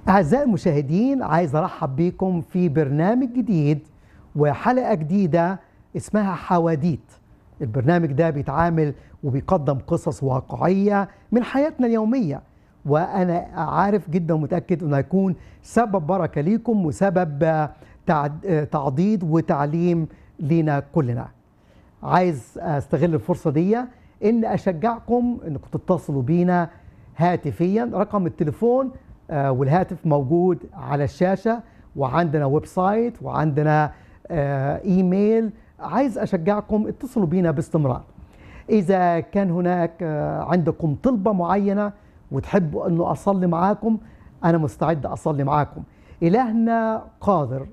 أعزائي المشاهدين عايز أرحب بكم في برنامج جديد وحلقة جديدة اسمها حواديت البرنامج ده بيتعامل وبيقدم قصص واقعية من حياتنا اليومية وأنا عارف جدا ومتأكد أنه هيكون سبب بركة ليكم وسبب تعد- تعضيد وتعليم لينا كلنا عايز استغل الفرصه دي ان اشجعكم انكم تتصلوا بينا هاتفيا رقم التليفون آه، والهاتف موجود على الشاشه وعندنا ويب سايت وعندنا آه، ايميل عايز اشجعكم اتصلوا بينا باستمرار اذا كان هناك آه، عندكم طلبه معينه وتحبوا انه اصلي معاكم انا مستعد اصلي معاكم الهنا قادر